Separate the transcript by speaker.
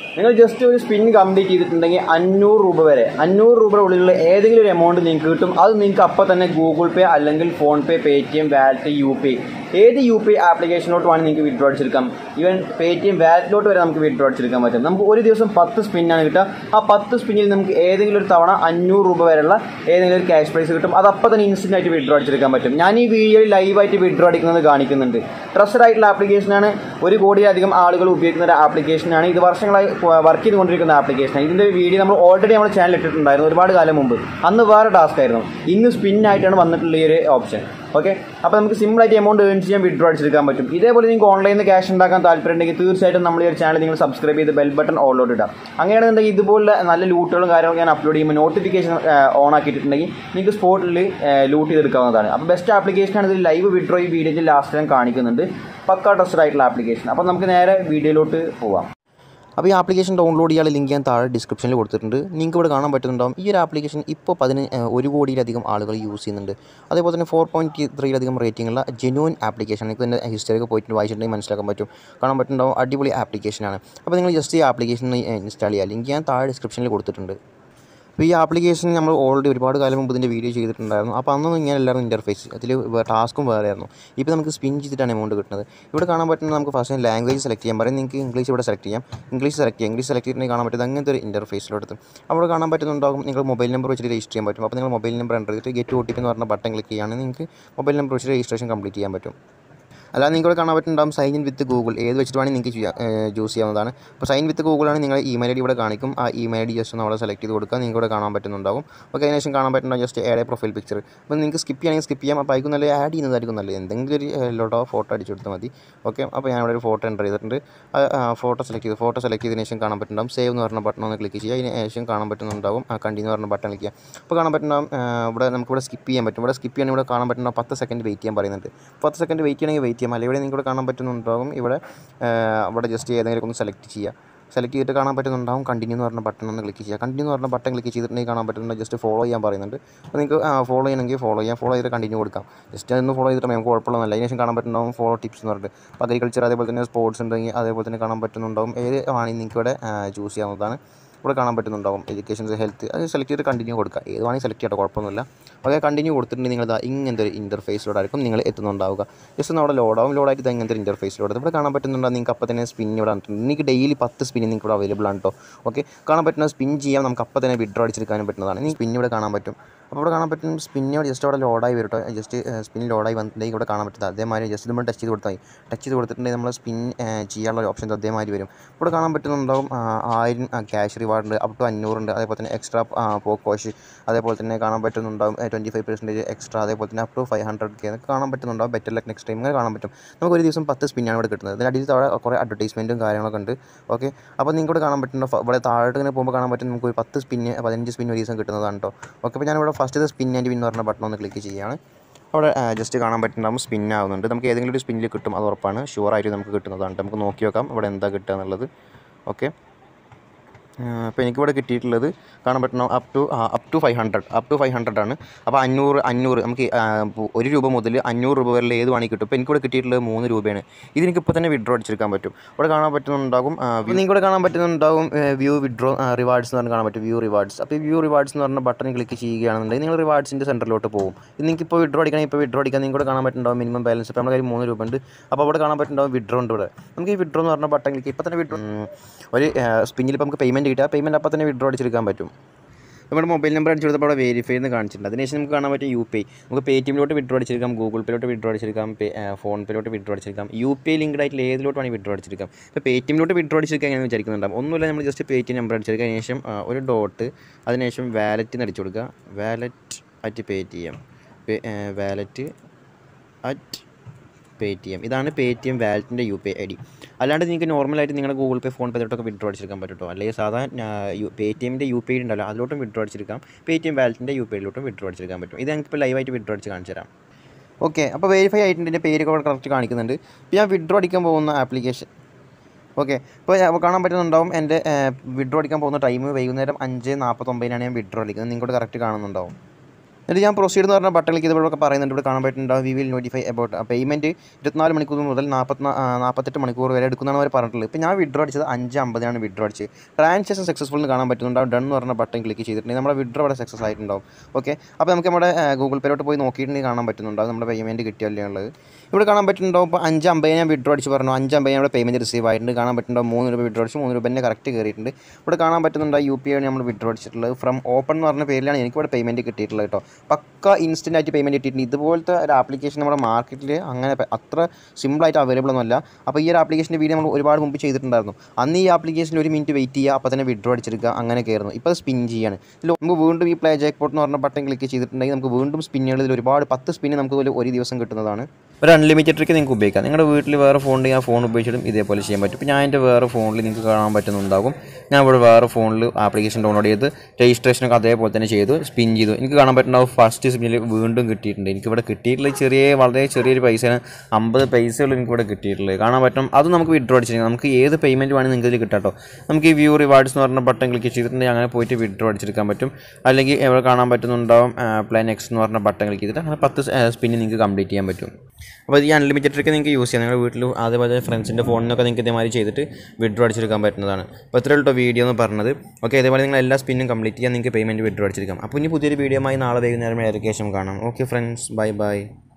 Speaker 1: നിങ്ങൾ ജസ്റ്റ് ഒരു spin complete ചെയ്തിട്ടുണ്ടെങ്കിൽ അഞ്ഞൂറ് രൂപ വരെ അഞ്ഞൂറ് രൂപയുടെ ഉള്ളിലുള്ള ഏതെങ്കിലും ഒരു എമൗണ്ട് നിങ്ങൾക്ക് കിട്ടും അത് നിങ്ങൾക്ക് അപ്പോൾ തന്നെ ഗൂഗിൾ പേ അല്ലെങ്കിൽ PhonePe Paytm wallet U P ഏത് യു പി ആപ്ലിക്കേഷനിലോട്ട് വേണമെങ്കിൽ നിങ്ങൾക്ക് വിഡ്രോ അടിച്ചെടുക്കാം ഈവൻ പേ ടി എം വാലറ്റിലോട്ട് വരെ നമുക്ക് വിഡ്രോ അടിച്ചെടുക്കാൻ പറ്റും നമുക്ക് ഒരു ദിവസം പത്ത് സ്പിന്നാണ് കിട്ടുക ആ പത്ത് സ്പിന്നിൽ നമുക്ക് ഏതെങ്കിലും ഒരു തവണ അഞ്ഞൂറ് രൂപ വരെയുള്ള ഏതെങ്കിലും ഒരു ക്യാഷ് പ്രൈസ് കിട്ടും അത് അപ്പോൾ തന്നെ ഇൻസ്റ്റന്റ് ആയിട്ട് വിഡ്രോ അടിച്ചെടുക്കാൻ പറ്റും ഞാൻ ഈ വീഡിയോയിൽ ലൈവായിട്ട് വിഡ്രോ അടിക്കുന്നത് കാണിക്കുന്നുണ്ട് ട്രസ്റ്റഡ് ആയിട്ടുള്ള ആപ്ലിക്കേഷനാണ് ഒരു കോടിയിലധികം ആളുകൾ ഉപയോഗിക്കുന്ന ഒരു ആപ്ലിക്കേഷനാണ് ഇത് വർഷങ്ങളായി വർക്ക് ചെയ്തുകൊണ്ടിരിക്കുന്ന ആപ്ലിക്കേഷനാണ് ഇതിൻ്റെ വീഡിയോ നമ്മൾ ഓൾറെഡി നമ്മുടെ ചാനൽ ഇട്ടിട്ടുണ്ടായിരുന്നു ഒരുപാട് കാലം മുമ്പ് അന്ന് വേറെ ടാസ്ക് ആയിരുന്നു ഇന്ന് സ്പിൻ ആയിട്ടാണ് വന്നിട്ടുള്ള ഈ ഒരു ഓപ്ഷൻ ഓക്കെ അപ്പോൾ നമുക്ക് സിമ്പിൾ ആയിട്ട് എമൗണ്ട് ഏൺ ചെയ്യാൻ വിഡ്രോ അടിച്ചെടുക്കാൻ പറ്റും ഇതേപോലെ നിങ്ങൾക്ക് ഓൺലൈനിൽ നിന്ന് ക്യാഷ് ഉണ്ടാക്കാൻ താല്പര്യമുണ്ടെങ്കിൽ തീർച്ചയായിട്ടും നമ്മൾ ഈ ഒരു ചാനൽ നിങ്ങൾ സബ്സ്ക്രൈബ് ചെയ്ത് ബെൽ ബട്ടൺ ഓൾലോട്ട് ഇടാം അങ്ങനെയാണെന്നുണ്ടെങ്കിൽ ഇതുപോലെ നല്ല ലൂട്ടുകളും കാര്യങ്ങളും ഞാൻ അപ്ലോഡ് ചെയ്യുമ്പോൾ നോട്ടിഫിക്കേഷൻ ഓൺ ആക്കിയിട്ടുണ്ടെങ്കിൽ നിങ്ങൾക്ക് സ്പോട്ടിൽ ലൂട്ട് ചെയ്തെടുക്കാവുന്നതാണ് അപ്പോൾ ബെസ്റ്റ് ആപ്ലിക്കേഷനാണ് ഇതിൽ ലൈവ് വിഡ്രോ ഈ വീഡിയോയിൽ ലാസ്റ്റ് ഞാൻ കാണിക്കുന്നുണ്ട് പക്ക ട്രസ്റ്റഡ് ആയിട്ടുള്ള ആപ്ലിക്കേഷൻ അപ്പോൾ നമുക്ക് നേരെ വീഡിയോയിലോട്ട് പോവാം
Speaker 2: അപ്പോൾ ഈ ആപ്ലിക്കേഷൻ ഡൗൺലോഡ് ചെയ്യാനുള്ള ലിങ്ക് ഞാൻ താഴെ ഡിസ്ക്രിപ്ഷനിൽ കൊടുത്തിട്ടുണ്ട് നിങ്ങൾക്ക് ഇവിടെ കാണാൻ പറ്റുന്നുണ്ടാവും ഈ ഒരു ആപ്ലിക്കേഷൻ ഇപ്പോൾ പതിന് ഒരു കോടിയിലധികം ആളുകൾ യൂസ് ചെയ്യുന്നുണ്ട് അതേപോലെ തന്നെ ഫോർ പോയിൻറ്റ് ത്രീയിലധികം റേറ്റിംഗ് ഉള്ള ജെന്യൂൻ ആപ്ലിക്കേഷൻ നിങ്ങൾക്ക് ഇതിൻ്റെ ഹിസ്റ്ററിയൊക്കെ പോയിട്ട് വായിച്ചിട്ടുണ്ടെങ്കിൽ മനസ്സിലാക്കാൻ പറ്റും കാണാൻ പറ്റുന്നുണ്ടാവും അടിപൊളി ആപ്ലിക്കേഷനാണ് അപ്പോൾ നിങ്ങൾ ജസ്റ്റ് ഈ ആപ്ലിക്കേഷൻ ഇൻസ്റ്റാൾ ചെയ്യുക ലിങ്ക് ഞാൻ താഴെ ഡിസ്ക്രിപ്ഷനിൽ കൊടുത്തിട്ടുണ്ട് അപ്പോൾ ഈ ആപ്ലിക്കേഷൻ നമ്മൾ ഓൾറെഡി ഒരുപാട് കാലം മുമ്പ് ഇതിൻ്റെ വീഡിയോ ചെയ്തിട്ടുണ്ടായിരുന്നു അപ്പോൾ അന്നൊന്നും ഇങ്ങനെ എല്ലാവരും ഇൻ്റർഫേസ് അതിൽ ടാസ്ക്കും വേറെ ആയിരുന്നു ഇപ്പോൾ നമുക്ക് സ്പിൻ ചെയ്തിട്ടാണ് എമൗണ്ട് കിട്ടുന്നത് ഇവിടെ കാണാൻ പറ്റുന്നത് നമുക്ക് ഫസ്റ്റ് ലാംഗ്വേജ് സെലക്ട് ചെയ്യാൻ പറയും നിങ്ങൾക്ക് ഇംഗ്ലീഷ് ഇവിടെ സെലക്ട് ചെയ്യാം ഇംഗ്ലീഷ് സെലക്ട് ചെയ്യാം ഇംഗ്ലീഷ് സെലക്ട് ചെയ്തിട്ടുണ്ടെങ്കിൽ കാണാൻ പറ്റുന്നത് അങ്ങനത്തെ ഒരു ഇൻ്റർഫേസിലോട്ട് അവിടെ കാണാൻ പറ്റുന്നുണ്ടാകും നിങ്ങൾ മൊബൈൽ നമ്പർ വെച്ചിട്ട് രജിസ്റ്റർ ചെയ്യാൻ പറ്റും അപ്പോൾ നിങ്ങൾ മൊബൈൽ നമ്പർ എൻ്റർ ചെയ്തിട്ട് ഗെറ്റ് ഒ ടി പി എന്ന് പറഞ്ഞ ബട്ടൺ ക്ലിക്ക് ചെയ്യുകയാണെങ്കിൽ നിങ്ങൾക്ക് മൊബൈൽ നമ്പർ വെച്ചിട്ട് രജിസ്ട്രേഷൻ കംപ്ലീറ്റ് ചെയ്യാൻ പറ്റും അല്ലാതെ നിങ്ങൾക്ക് ഇവിടെ കാണാൻ പറ്റുന്നുണ്ടാകും സൈൻ ഇൻ വിത്ത് ഗൂഗിൾ ഏത് വെച്ചിട്ട് വേണമെങ്കിൽ നിങ്ങൾക്ക് ചെയ്യാം ചൂസ് ചെയ്യാവുന്നതാണ് അപ്പോൾ സൈൻ വിത്ത് ഗൂഗിളാണ് നിങ്ങളുടെ ഇമെയിൽ ഐ ഡി ഇവിടെ കാണിക്കും ആ ഇമെയിൽ ഐ ഡി ജസ്റ്റ് ഒന്ന് അവിടെ സെലക്ട് ചെയ്ത് കൊടുക്കുക നിങ്ങൾക്ക് ഇവിടെ കാണാൻ പറ്റുന്നുണ്ടാകും ഓക്കെ അതിനുശേഷം കാണാൻ പറ്റുന്നുണ്ടാവും ജസ്റ്റ് ആഡ് പ്രൊഫൈൽ പിക്ചർ അപ്പോൾ നിങ്ങൾക്ക് സ്കിപ്പ് ചെയ്യണമെങ്കിൽ സ്കിപ്പ് ചെയ്യാം അപ്പോൾ അതിക്കും നല്ല ആഡ് ചെയ്യുന്നതായിരിക്കും നല്ലത് എന്തെങ്കിലും ഒരു ലോട്ടോ ഫോട്ടോ അടിച്ചു കൊടുത്താൽ മതി ഓക്കെ അപ്പോൾ ഞാൻ ഇവിടെ ഒരു ഫോട്ടോ എൻ്റർ ചെയ്തിട്ടുണ്ട് ഫോട്ടോ സെലക്ട് ചെയ്ത് ഫോട്ടോ സെലക്ട് ചെയ്തതിന് ശേഷം കാണാൻ പറ്റുന്നുണ്ടാവും സേവ് എന്ന് പറഞ്ഞ ബട്ടൺ ഒന്ന് ക്ലിക്ക് ചെയ്യുക അതിന് ശേഷം കാണാൻ പറ്റുന്നുണ്ടാവും ആ കണ്ടിന്യൂ പറഞ്ഞ ബട്ടൺ ക്ലിക്ക് ചെയ്യുക അപ്പോൾ കാണാൻ പറ്റുന്നുണ്ടാവും ഇവിടെ നമുക്ക് ഇവിടെ സ്കിപ്പ് ചെയ്യാൻ പറ്റും ഇവിടെ സ്കിപ്പ് ചെയ്യാൻ ഇവിടെ കാണാൻ പറ്റുന്ന പത്ത് സെക്കൻഡ് വെയിറ്റ് ചെയ്യാൻ പറയുന്നുണ്ട് പത്ത് സെക്കൻഡ് വെയിറ്റ് ചെയ്യണമെങ്കിൽ വെയിറ്റ് ചെയ്യാം അല്ലെങ്കിൽ ഇവിടെ നിങ്ങൾക്ക് ഇവിടെ കാണാൻ പറ്റുന്നുണ്ടാകും ഇവിടെ അവിടെ ജസ്റ്റ് ഏതെങ്കിലും ഒന്ന് സെലക്ട് ചെയ്യുക സെലക്ട് ചെയ്തിട്ട് കാണാൻ പറ്റുന്നുണ്ടാവും കണ്ടിന്യൂ എന്ന് പറഞ്ഞ ബട്ടൺ ഒന്ന് ക്ലിക്ക് ചെയ്യുക കണ്ടിന്യൂ എന്ന് പറഞ്ഞ ബട്ടൺ ക്ലിക്ക് ചെയ്തിട്ടുണ്ടെങ്കിൽ കാണാൻ പറ്റുന്നുണ്ട് ജസ്റ്റ് ഫോളോ ചെയ്യാൻ പറയുന്നുണ്ട് അപ്പോൾ നിങ്ങൾക്ക് ഫോളോ ചെയ്യണമെങ്കിൽ ഫോളോ ചെയ്യാം ഫോളോ ചെയ്തിട്ട് കണ്ടിന്യൂ കൊടുക്കാം ജസ്റ്റ് ഒന്ന് ഫോളോ ചെയ്തിട്ട് നമുക്ക് കുഴപ്പമുള്ളതല്ല അതിന് ശേഷം കാണാൻ പറ്റുന്നുണ്ടാവും ഫോളോ ടിപ്സ് എന്ന് പറഞ്ഞിട്ട് അപ്പോൾ അഗ്രികൾച്ചർ അതേപോലെ തന്നെ സ്പോർട്സ് ഉണ്ടെങ്കിൽ അതേപോലെ തന്നെ കാണാൻ പറ്റുന്നുണ്ടാവും ഏത് ആണെങ്കിൽ നിങ്ങൾക്ക് ഇവിടെ ചൂസ് ചെയ്യാവുന്നതാണ് ഇവിടെ കാണാൻ പറ്റുന്നുണ്ടാവും എഡ്യൂക്കേഷൻ ഹെൽത്ത് അത് സെലക്ട് ചെയ്ത് കണ്ടിന്യൂ കൊടുക്കുക ഏത് വേണമെങ്കിൽ സെലക്ട് ചെയ്യട്ടെ കുഴപ്പമൊന്നുമില്ല ഓക്കെ കണ്ടിന്യൂ കൊടുത്തിട്ടുണ്ടെങ്കിൽ നിങ്ങൾ ഇങ്ങനത്തെ ഒരു ഇൻ്റർഫേസിലോടായിരിക്കും നിങ്ങൾ എത്തുന്നുണ്ടാവുക ജസ്റ്റ് ഒന്ന് അവിടെ ലോഡാവും ലോഡായിട്ട് ഇത് ഇങ്ങനത്തെ ഒരു ഇൻ്റർഫേസിലോട്ട് ഇവിടെ കാണാൻ പറ്റുന്നുണ്ടോ നിങ്ങൾക്ക് അപ്പോൾ തന്നെ സ്പിൻ ഇവിടെ വന്നിട്ടുണ്ട് നിങ്ങൾക്ക് ഡെയിലി പത്ത് സ്പിൻ നിങ്ങൾക്ക് ഇവിടെ അവൈലബിൾ ആണ് കേട്ടോ ഓക്കെ കാണാൻ പറ്റുന്ന സ്പിൻ ചെയ്യാം നമുക്ക് അപ്പോൾ തന്നെ വിഡ്രോ അടിച്ചെടുക്കാനും പറ്റുന്നതാണ് ഈ സ്പിൻ ഇവിടെ കാണാൻ പറ്റും അപ്പോൾ ഇവിടെ കാണാൻ പറ്റും സ്പിന്നോട് ജസ്റ്റ് അവിടെ ലോഡായി വരും കേട്ടോ ജസ്റ്റ് സ്പിൻ ലോഡായി വന്നിട്ടുണ്ടെങ്കിൽ ഇവിടെ കാണാൻ പറ്റുന്നത് അതേമാതിരി ജസ്റ്റ് നമ്മൾ ടച്ച് ചെയ്ത് കൊടുത്താൽ മതി ടച്ച് ചെയ്ത് കൊടുത്തിട്ടുണ്ടെങ്കിൽ നമ്മൾ സ്പിൻ ചെയ്യാനുള്ള ഒരു ഓപ്ഷൻ അതേമാതിരി വരും ഇവിടെ കാണാൻ പറ്റുന്നുണ്ടാവും ആയിരം ക്യാഷ് റിവാർഡ് ഉണ്ട് അപ് ടു അഞ്ഞൂറുണ്ട് അതേപോലെ തന്നെ എക്സ്ട്രാ പോക്കോഷ് അതേപോലെ തന്നെ കാണാൻ പറ്റുന്നുണ്ടാവും ട്വൻറ്റി ഫൈവ് പെർസെൻറ്റേജ് എക്സ്ട്രാ അതേപോലെ തന്നെ up to five hundred K എന്നൊക്കെ കാണാൻ പറ്റുന്നുണ്ടാവും ബെറ്റർ ലക്ക് നെക്സ്റ്റ് ടൈം ഇങ്ങനെ കാണാൻ പറ്റും നമുക്ക് ഒരു ദിവസം പത്ത് സ്പിന്നാണ് ഇവിടെ കിട്ടുന്നത് ഇതിന് അടിയിൽ താഴെ കുറേ അഡ്വർടൈസ്മെൻറ്റും കാര്യങ്ങളൊക്കെ ഉണ്ട് ഓക്കെ അപ്പോൾ നിങ്ങൾക്ക് ഇവിടെ കാണാൻ പറ്റുന്ന ഇവിടെ താഴോട്ട് ഇങ്ങനെ പോകുമ്പോൾ കാണാൻ പറ്റും നമുക്ക് ഒരു പത്ത് സ്പിന്ന് പതിനഞ്ച് സ്പിൻ ഒരു ദിവസം കിട്ടുന്നതാണ് കേട്ടോ ഓക്കെ അപ്പോൾ ഞാനിവിടെ ഫസ്റ്റ് സ്പിൻ ആൻഡ് വിൻ എന്ന് പറഞ്ഞ ബട്ടൺ ഒന്ന് ക്ലിക്ക് ചെയ്യുകയാണ് അവിടെ ജസ്റ്റ് കാണാൻ പറ്റുന്നുണ്ടാവും സ്പിൻ ആവുന്നുണ്ട് നമുക്ക് ഏതെങ്കിലും ഒരു സ്പിന്നിൽ കിട്ടും അത് ഉറപ്പാണ് ഷുവറായിട്ട് നമുക്ക് കിട്ടുന്നതാണ് നമുക്ക് നോക്കി നോക്കാം ഇവിടെ എന്താ കിട്ടുക എന്നുള്ളത് ഓക്കെ അപ്പോൾ എനിക്കിവിടെ കിട്ടിയിട്ടുള്ളത് കാണാൻ പറ്റുന്ന up to up to five hundred up to five hundred ആണ് അപ്പോൾ അഞ്ഞൂറ് അഞ്ഞൂറ് നമുക്ക് ഒരു രൂപ മുതൽ അഞ്ഞൂറ് രൂപ വരെ ഏത് വേണമെങ്കിൽ കിട്ടും ഇപ്പോൾ എനിക്കിവിടെ കിട്ടിയിട്ടുള്ളത് മൂന്ന് രൂപയാണ് ഇത് എനിക്ക് ഇപ്പോൾ തന്നെ വിഡ്രോ അടിച്ചെടുക്കാൻ പറ്റും ഇവിടെ കാണാൻ പറ്റുന്നുണ്ടാകും നിങ്ങൾക്ക് ഇവിടെ കാണാൻ പറ്റുന്നുണ്ടാകും വ്യൂ വിഡ്രോ റിവാർഡ്സ് എന്ന് പറഞ്ഞ് കാണാൻ പറ്റും വ്യൂ റിവാർഡ്സ് അപ്പോൾ ഈ വ്യൂ റിവാർഡ്സ് എന്ന് പറഞ്ഞ ബട്ടൺ ക്ലിക്ക് ചെയ്യുകയാണെന്നുണ്ടെങ്കിൽ നിങ്ങൾ റിവാർഡ്സിൻ്റെ സെൻറ്ററിലോട്ട് പോകും ഇത് നിങ്ങൾക്ക് ഇപ്പോൾ വിഡ്രോ അടിക്കണം ഇപ്പോൾ വിഡ്രോ അടിക്കാൻ നിങ്ങൾക്ക് കാണാൻ പറ്റുന്നുണ്ടാവും മിനിമം ബാലൻസ് ഇപ്പോൾ നമ്മുടെ കയ്യിൽ മൂന്ന് രൂപ ഉണ്ട് അപ്പോൾ അവിടെ കാണാൻ പറ്റുന്നുണ്ടാവും വിഡ്രോ ഉണ്ട് ഇവിടെ നമുക്ക് ഈ വിഡ്രോ എന്ന് പറഞ്ഞ ബട്ടൺ ക്ലിക്ക് ഇപ്പോൾ തന്നെ വിഡ്രോ ഒരു സ്പിന്നിൽ ഇപ്പോൾ നമുക്ക് പേയ്മെൻറ്റ് കിട്ടുക പേയ്മെൻറ്റ് അപ്പോൾ തന്നെ വിഡ്രോ അടിച്ചെടുക്കാൻ പറ്റും നമ്മുടെ മൊബൈൽ നമ്പർ അടിച്ചു കൊടുത്തപ്പോൾ അവിടെ വെരിഫൈ എന്ന് കാണിച്ചിട്ടുണ്ട് അതിനുശേഷം നമുക്ക് കാണാൻ പറ്റും യു പി നമുക്ക് പേ ടി എമ്മിലോട്ട് വിഡ്രോ അടിച്ചെടുക്കാം ഗൂഗിൾ പേയിലോട്ട് വിഡ്രോ അടിച്ചെടുക്കാം പേ ഫോൺ പേയിലോട്ട് വിഡ്രോ അടിച്ചെടുക്കാം യു പി ഐ ലിങ്ക്ഡ് ആയിട്ടുള്ള ഏതിലോട്ട് വേണമെങ്കിൽ വിഡ്രോ അടിച്ചെടുക്കാം ഇപ്പോൾ പേ ടി എമ്മിലോട്ട് വിഡ്രോ അടിച്ചെടുക്കാൻ എങ്ങനെ വിചാരിക്കുന്നുണ്ടാവും ഒന്നുമില്ല നമ്മൾ just Paytm number അടിച്ചെടുക്കുക അതിനുശേഷം ഒരു ഡോട്ട് അതിനുശേഷം വാലറ്റിന് അടിച്ചു കൊടുക്കുക wallet at Paytm wallet at Paytm ഇതാണ് പേ ടി എം വാലറ്റിൻ്റെ യു പി ഐ ഡി അല്ലാണ്ട് നിങ്ങൾക്ക് നോർമലായിട്ട് നിങ്ങളുടെ ഗൂഗിൾ പേ ഫോൺ പേ തൊട്ടൊക്കെ വിഡ്രോ അടിച്ചെടുക്കാൻ പറ്റുമോ അല്ലെങ്കിൽ സാധാരണ പേ ടി എമ്മിൻ്റെ യു പി ഐ ഉണ്ടല്ലോ അതിലോട്ടും വിഡ്രോ അടിച്ചെടുക്കാം പേ ടി എം വാലറ്റിൻ്റെ യു പി ഐയിലോട്ടും വിഡ്രോ അടിച്ചെടുക്കാൻ പറ്റും ഇത് ഞങ്ങൾക്ക് ലൈവായിട്ട് വിഡ്രോ അടിച്ച് കാണിച്ചു തരാം ഓക്കെ അപ്പോൾ വെരിഫൈ ആയിട്ടുണ്ട് എൻ്റെ പേരൊക്കെ അവിടെ കറക്റ്റ് കാണിക്കുന്നുണ്ട് ഇപ്പോൾ ഞാൻ വിഡ്രോ അടിക്കാൻ പോകുന്ന ആപ്ലിക്കേഷൻ ഓക്കെ ഇപ്പോൾ കാണാൻ പറ്റുന്നുണ്ടാവും എൻ്റെ വിഡ്രോ അടിക്കാൻ പോകുന്ന ടൈം വൈകുന്നേരം അഞ്ച് നാൽപ്പത്തൊമ്പതിനാണ് ഞാൻ വിഡ്രോ അടിക്കുന്നത് നിങ്ങൾക്കൂടെ കറക്റ്റ് കാണുന്നുണ്ടാവും എന്നിട്ട് ഞാൻ പ്രൊസീഡ് എന്ന് പറഞ്ഞ ബട്ടൺ ക്ലിക്ക് ചെയ്തപ്പോഴൊക്കെ പറയുന്നുണ്ട് ഇവിടെ കാണാൻ പറ്റുന്നുണ്ടാവും we will notify about payment ഇരുപത്തിനാല് മണിക്കൂർ മുതൽ നാൽപ്പത്തി നാൽപ്പത്തെട്ട് മണിക്കൂർ വരെ എടുക്കുന്നതാണ് അവർ പറഞ്ഞിട്ടുള്ളത് ഇപ്പോൾ ഞാൻ വിഡ്രോ അടിച്ചത് അഞ്ച് അമ്പതിനാണ് വിഡ്രോ അടിച്ചത് ട്രാൻസാക്ഷൻ സക്സസ്ഫുൾ എന്ന് കാണാൻ പറ്റുന്നുണ്ടാവും ഡൺ എന്ന് പറഞ്ഞ ബട്ടൺ ക്ലിക്ക് ചെയ്തിട്ടുണ്ടെങ്കിൽ നമ്മുടെ വിഡ്രോ അവിടെ സക്സസ് ആയിട്ടുണ്ടാവും ഓക്കെ അപ്പോൾ നമുക്ക് നമ്മുടെ ഗൂഗിൾ പേയിലോട്ട് പോയി നോക്കിയിട്ടുണ്ടെങ്കിൽ കാണാൻ പറ്റുന്നുണ്ടാവും നമ്മുടെ പേയ്മെൻറ്റ് കിട്ടിയല്ലേ ഉള്ളത് ഇവിടെ കാണാൻ പറ്റുന്നുണ്ടാവും ഇപ്പോൾ അഞ്ച് അമ്പത് ഞാൻ വിഡ്രോ അടിച്ച് പറഞ്ഞു അഞ്ച് അമ്പത് നമ്മുടെ പേയ്മെൻറ്റ് റിസീവ് ആയിട്ടുണ്ട് കാണാൻ പറ്റുന്നുണ്ടാവും മൂന്ന് രൂപ വിഡ്രോ അടിച്ച് മൂന്ന് രൂപ തന്നെ കറക്റ്റ് കയറിയിട്ടുണ്ട് ഇവിടെ കാണാൻ പറ്റുന്നുണ്ട് യു പി ഐ നമ്മൾ വിഡ്രോ അടിച്ചിട്ടുള്ളത് ഫ്രം ഓപ്പൺ എന്ന് പറഞ്ഞ പേരിലാണ് എനിക്ക് ഇവിടെ പേയ്മെൻറ്റ് കിട്ടിയിട്ടുള്ളത് കേട്ടോ പക്ക ഇൻസ്റ്റൻ്റ് ആയിട്ട് പേയ്മെൻറ്റ് കിട്ടിയിട്ടുണ്ട് ഇതുപോലത്തെ ഒരു ആപ്ലിക്കേഷൻ നമ്മുടെ മാർക്കറ്റിൽ അങ്ങനെ പ- അത്ര സിമ്പിളായിട്ട് അവൈലബിൾ ഒന്നുമല്ല അപ്പോൾ ഈ ഒരു ആപ്ലിക്കേഷൻ്റെ വീഡിയോ നമ്മൾ ഒരുപാട് മുമ്പ് ചെയ്തിട്ടുണ്ടായിരുന്നു അന്ന് ഈ ആപ്ലിക്കേഷനിൽ ഒരു മിനിറ്റ് വെയിറ്റ് ചെയ്യുക അപ്പോൾ തന്നെ വിഡ്രോ അടിച്ചെടുക്കുക അങ്ങനെ കയറുന്നു ഇപ്പോൾ സ്പിൻ ചെയ്യാണ് ഇതിൽ നമുക്ക് വീണ്ടും ഈ പ്ലേ ജാക്ക് പോട്ട് എന്ന് പറഞ്ഞ ബട്ടൺ ക്ലിക്ക് ചെയ്തിട്ടുണ്ടെങ്കിൽ നമുക്ക് വീണ്ടും സ്പിന്നുകൾ ഇതിൽ ഒരുപാട് പത്ത് സ്പിന്ന് നമുക്ക് ഇതിൽ ഒരു ദിവസം കിട്ടുന്നതാണ് ഒരു അൺലിമിറ്റഡ് ട്രിക്ക് നിങ്ങൾക്ക് ഉപയോഗിക്കാം നിങ്ങളുടെ വീട്ടിൽ വേറെ ഫോൺ ഉണ്ടെങ്കിൽ ആ ഫോൺ ഉപയോഗിച്ചിട്ടും ഇതേപോലെ ചെയ്യാൻ പറ്റും ഇപ്പോൾ ഞാൻ എൻ്റെ വേറെ ഫോണിൽ നിങ്ങൾക്ക് കാണാൻ പറ്റുന്നുണ്ടാകും ഞാൻ ഇവിടെ വേറെ ഫോണിൽ ആപ്ലിക്കേഷൻ ഡൗൺലോഡ് ചെയ്ത് രജിസ്ട്രേഷനൊക്കെ അതേപോലെ തന്നെ ചെയ്തു സ്പിൻ ചെയ്തു എനിക്ക് കാണാൻ പറ്റുന്നുണ്ടാവും ഫസ്റ്റ് സ്പിന്നിൽ വീണ്ടും കിട്ടിയിട്ടുണ്ട് എനിക്കിവിടെ കിട്ടിയിട്ടുള്ള ചെറിയ വളരെ ചെറിയൊരു പൈസയാണ് അമ്പത് പൈസകൾ എനിക്കിവിടെ കിട്ടിയിട്ടുള്ളത് കാണാൻ പറ്റും അത് നമുക്ക് വിഡ്രോ അടിച്ചിരിക്കാം നമുക്ക് ഏത് പേയ്മെൻറ്റ് വേണമെങ്കിൽ നിങ്ങൾക്ക് ഇതിൽ കിട്ടാം കേട്ടോ നമുക്ക് ഈ വ്യൂ റിവാർഡ്സ് എന്ന് പറഞ്ഞ ബട്ടൺ ക്ലിക്ക് ചെയ്തിട്ടുണ്ടെങ്കിൽ അങ്ങനെ പോയിട്ട് വിഡ്രോ അടിച്ചെടുക്കാൻ പറ്റും അല്ലെങ്കിൽ എവിടെ കാണാൻ പറ്റുന്നുണ്ടാവും പ്ലാൻ എക്സ് എന്ന് പറഞ്ഞ ബട്ടൺ ക്ലിക്ക് ചെയ്തിട്ട് അങ്ങനെ പത്ത് സ്പിന്ന് നിങ്ങൾക്ക് കംപ്ലീറ്റ് ചെയ്യാൻ പറ്റും അപ്പോൾ ഈ അൺലിമിറ്റഡ് ട്രിക്ക് നിങ്ങൾക്ക് യൂസ് ചെയ്യാം നിങ്ങളുടെ വീട്ടിൽ അതേപോലെ ഫ്രണ്ട്സിൻ്റെ ഫോണിനൊക്കെ നിങ്ങൾക്ക് ഇതേമാതിരി ചെയ്തിട്ട് വിഡ്രോ അടിച്ചെടുക്കാൻ പറ്റുന്നതാണ് അപ്പോൾ ഇത്രയുള്ള കേട്ടോ വീഡിയോ എന്ന് പറഞ്ഞത് ഓക്കെ അതേപോലെ നിങ്ങൾ എല്ലാ സ്പിന്നും കംപ്ലീറ്റ് ചെയ്യാൻ നിങ്ങൾക്ക് പേയ്മെൻറ്റ് വിഡ്രോ അടിച്ചെടുക്കാം അപ്പോൾ ഇനി പുതിയൊരു വീഡിയോ ആയി നാളെ വൈകുന്നേരം ഏകദേശം കാണാം ഓക്കെ ഫ്രണ്ട്സ് ബൈ ബൈ